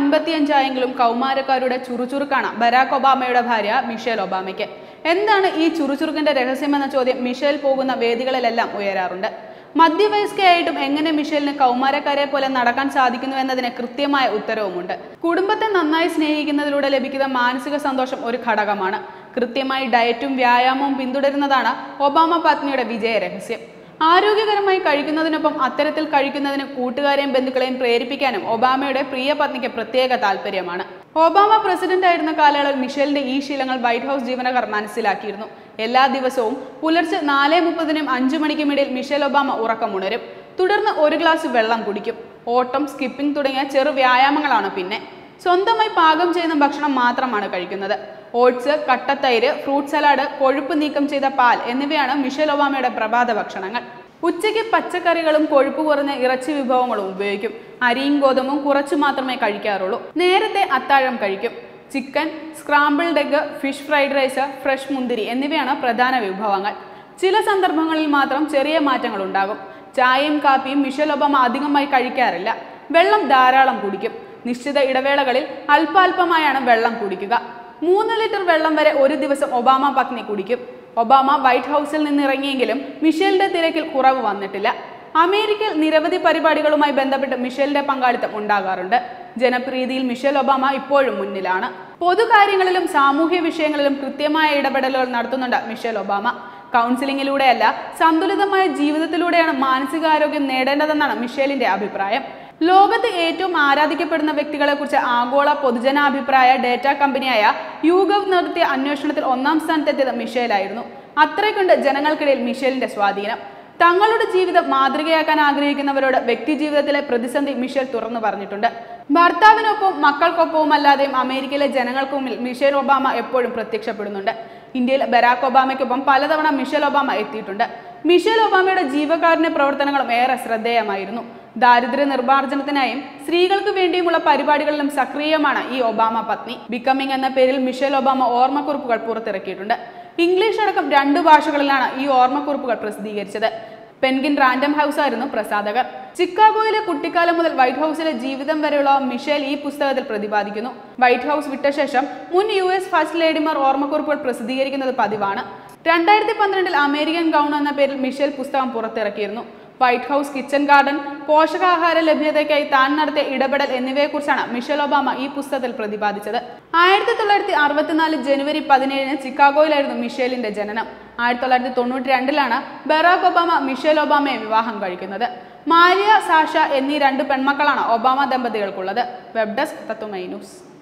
അൻപത്തിയഞ്ചായെങ്കിലും കൗമാരക്കാരുടെ ചുറുചുറുക്കാണ് Barack ഒബാമയുടെ ഭാര്യ Michel ഒബാമയ്ക്ക് എന്താണ് ഈ ചുറുചുറുക്കിന്റെ രഹസ്യമെന്ന ചോദ്യം മിഷേൽ പോകുന്ന വേദികളിലെല്ലാം ഉയരാറുണ്ട് മധ്യവയസ്കയായിട്ടും എങ്ങനെ മിഷേലിന് കൗമാരക്കാരെ പോലെ നടക്കാൻ സാധിക്കുന്നു എന്നതിന് കൃത്യമായ ഉത്തരവുമുണ്ട് കുടുംബത്തെ നന്നായി സ്നേഹിക്കുന്നതിലൂടെ ലഭിക്കുന്ന മാനസിക സന്തോഷം ഒരു ഘടകമാണ് കൃത്യമായി ഡയറ്റും വ്യായാമവും പിന്തുടരുന്നതാണ് ഒബാമ പത്നിയുടെ വിജയ രഹസ്യം ആരോഗ്യകരമായി കഴിക്കുന്നതിനൊപ്പം അത്തരത്തിൽ കഴിക്കുന്നതിന് കൂട്ടുകാരെയും ബന്ധുക്കളെയും പ്രേരിപ്പിക്കാനും ഒബാമയുടെ പ്രിയ പത്നിക്ക് പ്രത്യേക താല്പര്യമാണ് ഒബാമ പ്രസിഡന്റ് ആയിരുന്ന കാലയളവിൽ മിഷേലിന്റെ ഈ ശീലങ്ങൾ വൈറ്റ് ഹൗസ് ജീവനക്കാർ മനസ്സിലാക്കിയിരുന്നു എല്ലാ ദിവസവും പുലർച്ചെ നാല് മുപ്പതിനും അഞ്ചു മണിക്കും ഇടയിൽ മിഷേൽ ഒബാമ ഉറക്കമുണരും തുടർന്ന് ഒരു ഗ്ലാസ് വെള്ളം കുടിക്കും ഓട്ടം സ്കിപ്പിംഗ് തുടങ്ങിയ ചെറു വ്യായാമങ്ങളാണ് പിന്നെ സ്വന്തമായി പാകം ചെയ്യുന്ന ഭക്ഷണം മാത്രമാണ് കഴിക്കുന്നത് ഓട്സ് കട്ടത്തൈര് ഫ്രൂട്ട് സലാഡ് കൊഴുപ്പ് നീക്കം ചെയ്ത പാൽ എന്നിവയാണ് മിഷേൽ ഒബാമയുടെ പ്രഭാത ഭക്ഷണങ്ങൾ ഉച്ചയ്ക്ക് പച്ചക്കറികളും കൊഴുപ്പ് കുറഞ്ഞ ഇറച്ചി വിഭവങ്ങളും ഉപയോഗിക്കും അരിയും ഗോതമ്പും കുറച്ചു മാത്രമേ കഴിക്കാറുള്ളൂ നേരത്തെ അത്താഴം കഴിക്കും chicken scrambled egg fish fried rice fresh മുന്തിരി എന്നിവയാണ് പ്രധാന വിഭവങ്ങൾ ചില സന്ദർഭങ്ങളിൽ മാത്രം ചെറിയ മാറ്റങ്ങൾ ഉണ്ടാകും ചായയും കാപ്പിയും മിഷേൽ ഒബാമ അധികമായി കഴിക്കാറില്ല വെള്ളം ധാരാളം കുടിക്കും നിശ്ചിത ഇടവേളകളിൽ അല്പാൽപമായാണ് വെള്ളം കുടിക്കുക മൂന്ന് ലിറ്റർ വെള്ളം വരെ ഒരു ദിവസം ഒബാമ പത്നി കുടിക്കും ഒബാമ വൈറ്റ് ഹൗസിൽ നിന്നിറങ്ങിയെങ്കിലും മിഷേലിന്റെ തിരക്കിൽ കുറവ് വന്നിട്ടില്ല അമേരിക്കയിൽ നിരവധി പരിപാടികളുമായി ബന്ധപ്പെട്ട് മിഷേലിന്റെ പങ്കാളിത്തം ഉണ്ടാകാറുണ്ട് ജനപ്രീതിയിൽ മിഷേൽ ഒബാമ ഇപ്പോഴും മുന്നിലാണ് പൊതുകാര്യങ്ങളിലും സാമൂഹ്യ വിഷയങ്ങളിലും കൃത്യമായ ഇടപെടലുകൾ നടത്തുന്നുണ്ട് മിഷേൽ ഒബാമ കൗൺസിലിംഗിലൂടെയല്ല സന്തുലിതമായ ജീവിതത്തിലൂടെയാണ് മാനസികാരോഗ്യം നേടേണ്ടതെന്നാണ് മിഷേലിന്റെ അഭിപ്രായം ലോകത്ത് ഏറ്റവും ആരാധിക്കപ്പെടുന്ന വ്യക്തികളെക്കുറിച്ച് ആഗോള പൊതുജനാഭിപ്രായ ഡേറ്റ കമ്പനിയായ യൂഗവ് നടത്തിയ അന്വേഷണത്തിൽ ഒന്നാം സ്ഥാനത്തെത്തിയത് മിഷേലായിരുന്നു അത്രയ്ക്കുണ്ട് ജനങ്ങൾക്കിടയിൽ മിഷേലിന്റെ സ്വാധീനം തങ്ങളുടെ ജീവിതം മാതൃകയാക്കാൻ ആഗ്രഹിക്കുന്നവരോട് വ്യക്തി ജീവിതത്തിലെ പ്രതിസന്ധി മിഷേൽ തുറന്നു പറഞ്ഞിട്ടുണ്ട് ഭർത്താവിനൊപ്പം മക്കൾക്കൊപ്പവും അല്ലാതെയും അമേരിക്കയിലെ ജനങ്ങൾക്ക് മുമ്പിൽ മിഷേൽ ഒബാമ എപ്പോഴും പ്രത്യക്ഷപ്പെടുന്നുണ്ട് ഇന്ത്യയിൽ ബരാക് ഒബാമയ്ക്കൊപ്പം പലതവണ മിഷേൽ ഒബാമ എത്തിയിട്ടുണ്ട് മിഷേൽ ഒബാമയുടെ ജീവകാരുണ്യ പ്രവർത്തനങ്ങളും ഏറെ ശ്രദ്ധേയമായിരുന്നു ദാരിദ്ര്യ നിർമ്മാർജ്ജനത്തിനായും സ്ത്രീകൾക്ക് വേണ്ടിയുമുള്ള പരിപാടികളിലും സക്രിയമാണ് ഈ ഒബാമ പത്നി ബിക്കമിംഗ് എന്ന പേരിൽ മിഷേൽ ഒബാമ ഓർമ്മക്കുറിപ്പുകൾ പുറത്തിറക്കിയിട്ടുണ്ട് ഇംഗ്ലീഷ് അടക്കം രണ്ട് ഭാഷകളിലാണ് ഈ ഓർമ്മക്കുറിപ്പുകൾ പ്രസിദ്ധീകരിച്ചത് പെൻഗിൻ റാൻഡം ഹൗസ് ആയിരുന്നു പ്രസാധകർ ചിക്കാഗോയിലെ കുട്ടിക്കാലം മുതൽ വൈറ്റ് ഹൗസിലെ ജീവിതം വരെയുള്ള മിഷേൽ ഈ പുസ്തകത്തിൽ പ്രതിപാദിക്കുന്നു വൈറ്റ് ഹൗസ് വിട്ട ശേഷം മുൻ യു എസ് ഫസ്റ്റ് ലേഡിമാർ ഓർമ്മക്കുറിപ്പുകൾ പ്രസിദ്ധീകരിക്കുന്നത് പതിവാണ് രണ്ടായിരത്തി പന്ത്രണ്ടിൽ അമേരിക്കൻ ഗൗൺ എന്ന പേരിൽ മിഷേൽ പുസ്തകം പുറത്തിറക്കിയിരുന്നു വൈറ്റ് ഹൗസ് കിച്ചൺ ഗാർഡൻ പോഷകാഹാര ലഭ്യതയ്ക്കായി താൻ നടത്തിയ ഇടപെടൽ എന്നിവയെക്കുറിച്ചാണ് മിഷേൽ ഒബാമ ഈ പുസ്തകത്തിൽ പ്രതിപാദിച്ചത് ആയിരത്തി തൊള്ളായിരത്തി അറുപത്തിനാല് ജനുവരി പതിനേഴിന് ചിക്കാഗോയിലായിരുന്നു മിഷേലിന്റെ ജനനം ആയിരത്തി തൊള്ളായിരത്തി തൊണ്ണൂറ്റി രണ്ടിലാണ് ബറാക് ഒബാമ മിഷേൽ ഒബാമയെ വിവാഹം കഴിക്കുന്നത് മാരിയ സാഷ എന്നീ രണ്ട് പെൺമക്കളാണ് ഒബാമ ദമ്പതികൾക്കുള്ളത് വെബ് ഡെസ്ക് തത്തുമൈ ന്യൂസ്